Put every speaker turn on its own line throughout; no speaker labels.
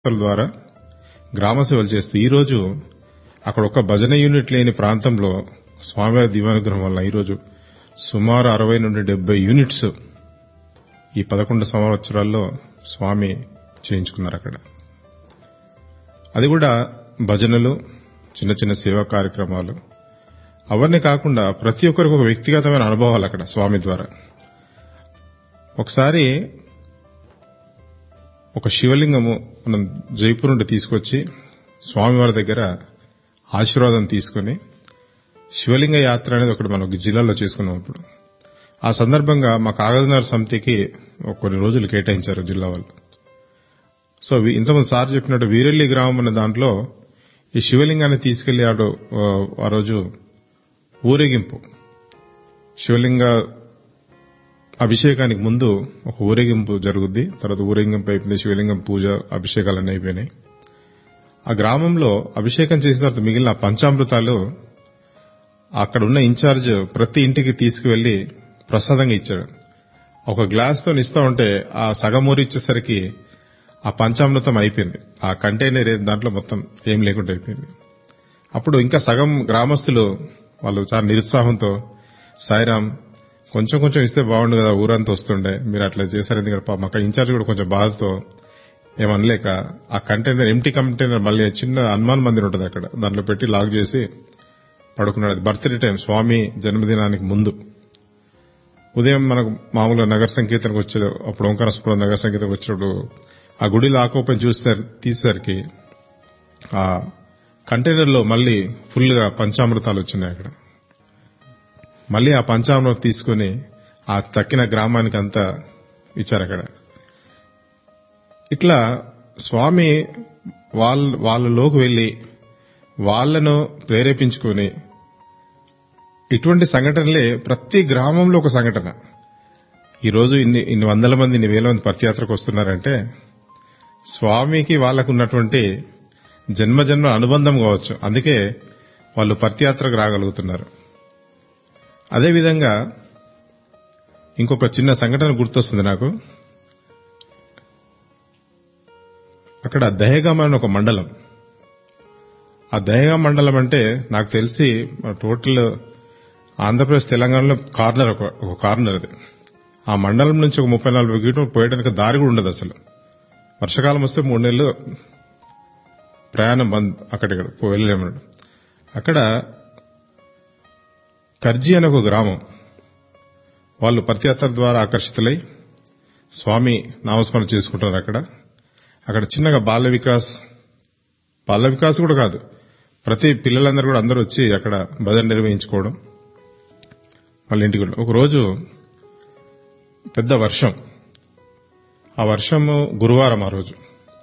సంస్థల ద్వారా గ్రామ సేవలు చేస్తూ ఈ రోజు అక్కడ ఒక భజన యూనిట్ లేని ప్రాంతంలో స్వామివారి దివ్యానుగ్రహం వల్ల ఈరోజు సుమారు అరవై నుండి డెబ్బై యూనిట్స్ ఈ పదకొండు సంవత్సరాల్లో స్వామి చేయించుకున్నారు అక్కడ అది కూడా భజనలు చిన్న చిన్న సేవా కార్యక్రమాలు అవన్నీ కాకుండా ప్రతి ఒక్కరికి ఒక వ్యక్తిగతమైన అనుభవాలు అక్కడ స్వామి ద్వారా ఒకసారి ఒక శివలింగము మనం జైపూర్ నుండి తీసుకొచ్చి స్వామివారి దగ్గర ఆశీర్వాదం తీసుకుని శివలింగ యాత్ర అనేది ఒకటి మనం జిల్లాలో చేసుకున్నాం ఇప్పుడు ఆ సందర్భంగా మా కాగజ్నగర్ సమితికి ఒక కొన్ని రోజులు కేటాయించారు జిల్లా వాళ్ళు సో వి- ఇంతకుముందు సార్ చెప్పినట్టు వీరెల్లి గ్రామం అనే దాంట్లో ఈ శివలింగాన్ని తీసుకెళ్లి ఆడు ఆ, ఆ రోజు ఊరేగింపు శివలింగ అభిషేకానికి ముందు ఒక ఊరేగింపు జరుగుద్ది తర్వాత ఊరేగింపు అయిపోయింది శివలింగం పూజ అభిషేకాలన్నీ అయిపోయినాయి ఆ గ్రామంలో అభిషేకం చేసిన తర్వాత మిగిలిన పంచామృతాలు అక్కడ ఉన్న ఇన్ఛార్జ్ ప్రతి ఇంటికి తీసుకువెళ్లి ప్రసాదంగా ఇచ్చాడు ఒక గ్లాస్ తో ఇస్తా ఉంటే ఆ సగం ఊరి ఇచ్చేసరికి ఆ పంచామృతం అయిపోయింది ఆ కంటైనర్ ఏది దాంట్లో మొత్తం ఏం లేకుండా అయిపోయింది అప్పుడు ఇంకా సగం గ్రామస్తులు వాళ్ళు చాలా నిరుత్సాహంతో సాయిరాం కొంచెం కొంచెం ఇస్తే బాగుండు కదా ఊరంతా వస్తుండే మీరు అట్లా చేశారు ఎందుకంటే పాపం అక్కడ ఇన్ఛార్జ్ కూడా కొంచెం బాధతో ఏమనలేక ఆ కంటైనర్ ఎంటీ కంటైనర్ మళ్ళీ చిన్న హనుమాన్ మందిర్ ఉంటుంది అక్కడ దాంట్లో పెట్టి లాక్ చేసి పడుకున్నాడు అది బర్త్డే టైం స్వామి జన్మదినానికి ముందు ఉదయం మనకు మామూలుగా నగర సంకీర్తనకు వచ్చే అప్పుడు ఓంకారస్పురం నగర సంకీర్తనకు వచ్చినప్పుడు ఆ గుడి లాక్ ఓపెన్ చూసేసరి తీసేసరికి ఆ కంటైనర్ లో మళ్ళీ ఫుల్ గా పంచామృతాలు వచ్చినాయి అక్కడ మళ్ళీ ఆ పంచామృతం తీసుకుని ఆ తక్కిన గ్రామానికి అంతా ఇచ్చారు అక్కడ ఇట్లా స్వామి వాళ్ళ వాళ్ళలోకి వెళ్లి వాళ్ళను ప్రేరేపించుకొని ఇటువంటి సంఘటనలే ప్రతి గ్రామంలో ఒక సంఘటన ఈరోజు ఇన్ని ఇన్ని వందల మంది ఇన్ని వేల మంది పర్తియాత్రకు వస్తున్నారంటే స్వామికి వాళ్ళకు ఉన్నటువంటి జన్మ జన్మ అనుబంధం కావచ్చు అందుకే వాళ్ళు పర్తియాత్రకు రాగలుగుతున్నారు అదేవిధంగా ఇంకొక చిన్న సంఘటన గుర్తొస్తుంది నాకు అక్కడ దహేగాం అని ఒక మండలం ఆ దహేగాం మండలం అంటే నాకు తెలిసి మన టోటల్ ఆంధ్రప్రదేశ్ తెలంగాణలో కార్నర్ ఒక ఒక కార్నర్ అది ఆ మండలం నుంచి ఒక ముప్పై నలభై కిలోమీటర్లు పోయడానికి దారి కూడా ఉండదు అసలు వర్షాకాలం వస్తే మూడు నెలలు ప్రయాణం బంద్ అక్కడిక్కడ వెళ్ళలేమన్నాడు అక్కడ కర్జీ అనే ఒక గ్రామం వాళ్ళు పర్తియాత్ర ద్వారా ఆకర్షితులై స్వామి నామస్మరణ చేసుకుంటారు అక్కడ అక్కడ చిన్నగా బాల వికాస్ బాల వికాస్ కూడా కాదు ప్రతి పిల్లలందరూ కూడా అందరూ వచ్చి అక్కడ భజన నిర్వహించుకోవడం వాళ్ళ ఇంటికి వెళ్ళడం. ఒక రోజు పెద్ద వర్షం ఆ వర్షము గురువారం ఆ రోజు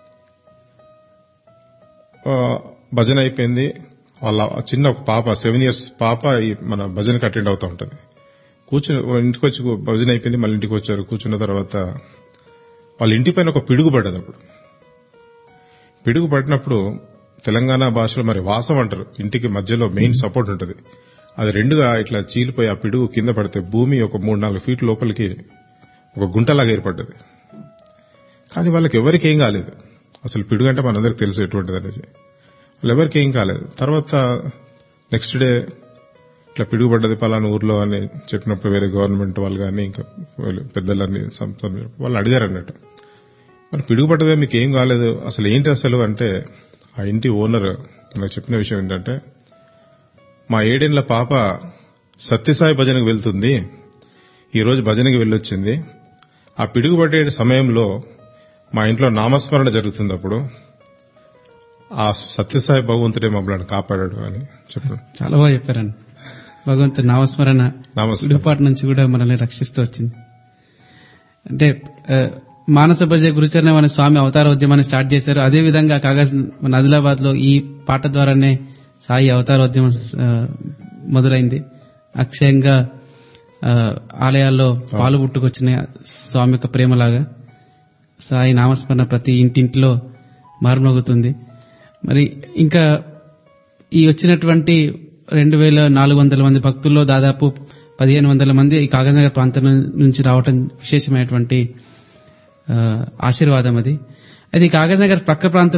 ఆ, భజన అయిపోయింది వాళ్ళ చిన్న ఒక పాప సెవెన్ ఇయర్స్ పాప ఈ మన భజనకి అటెండ్ అవుతూ ఉంటుంది కూర్చుని వాళ్ళ ఇంటికి వచ్చి భజన అయిపోయింది మళ్ళీ ఇంటికి వచ్చారు కూర్చున్న తర్వాత వాళ్ళ ఇంటి పైన ఒక పిడుగు పడ్డది అప్పుడు పిడుగు పడినప్పుడు తెలంగాణ భాషలో మరి వాసం అంటారు ఇంటికి మధ్యలో మెయిన్ సపోర్ట్ ఉంటుంది అది రెండుగా ఇట్లా చీలిపోయి ఆ పిడుగు కింద పడితే భూమి ఒక మూడు నాలుగు ఫీట్ లోపలికి ఒక గుంటలాగా ఏర్పడ్డది కానీ వాళ్ళకి ఎవరికి ఏం కాలేదు అసలు పిడుగు అంటే మనందరికి తెలుసు ఎటువంటిది అనేది వాళ్ళు ఎవరికి ఏం కాలేదు తర్వాత నెక్స్ట్ డే ఇట్లా పిడుగు పడ్డది పలానా ఊర్లో అని చెప్పినప్పుడు వేరే గవర్నమెంట్ వాళ్ళు కానీ ఇంకా వీళ్ళు పెద్దలని సంస్థ వాళ్ళు అడిగారు అన్నట్టు మరి పిడుగు పడ్డదే మీకు ఏం కాలేదు అసలు ఏంటి అసలు అంటే ఆ ఇంటి ఓనర్ నాకు చెప్పిన విషయం ఏంటంటే మా ఏడేళ్ల పాప సత్యసాయి భజనకు వెళ్తుంది ఈ రోజు భజనకి వెళ్ళొచ్చింది ఆ పిడుగు పడే సమయంలో మా ఇంట్లో నామస్మరణ జరుగుతుంది అప్పుడు ఆ సత్యసాయి భగవంతుడే మమ్మల్ని కాపాడాడు అని చెప్పాడు
చాలా బాగా చెప్పారండి భగవంతుడి నామస్మరణ
నామస్మరణ
పిడుగుపాటు నుంచి కూడా మనల్ని రక్షిస్తూ వచ్చింది అంటే ఆ, మానస భజ గురుచరణ మన స్వామి అవతార ఉద్యమాన్ని స్టార్ట్ చేశారు అదే విధంగా కాగజ్ మన ఆదిలాబాద్ లో ఈ పాట ద్వారానే సాయి అవతార ఉద్యమం ఆ, మొదలైంది అక్షయంగా ఆ, ఆలయాల్లో పాలు పుట్టుకొచ్చిన స్వామి యొక్క ప్రేమలాగా సాయి నామస్మరణ ప్రతి ఇంటింటిలో మారుమోగుతుంది మరి ఇంకా ఈ వచ్చినటువంటి రెండు వేల నాలుగు వందల మంది భక్తుల్లో దాదాపు పదిహేను వందల మంది ఈ కాగజ్నగర్ ప్రాంతం నుంచి రావటం విశేషమైనటువంటి ఆ, ఆశీర్వాదం అది అది కాగజ్ నగర్ పక్క ప్రాంతం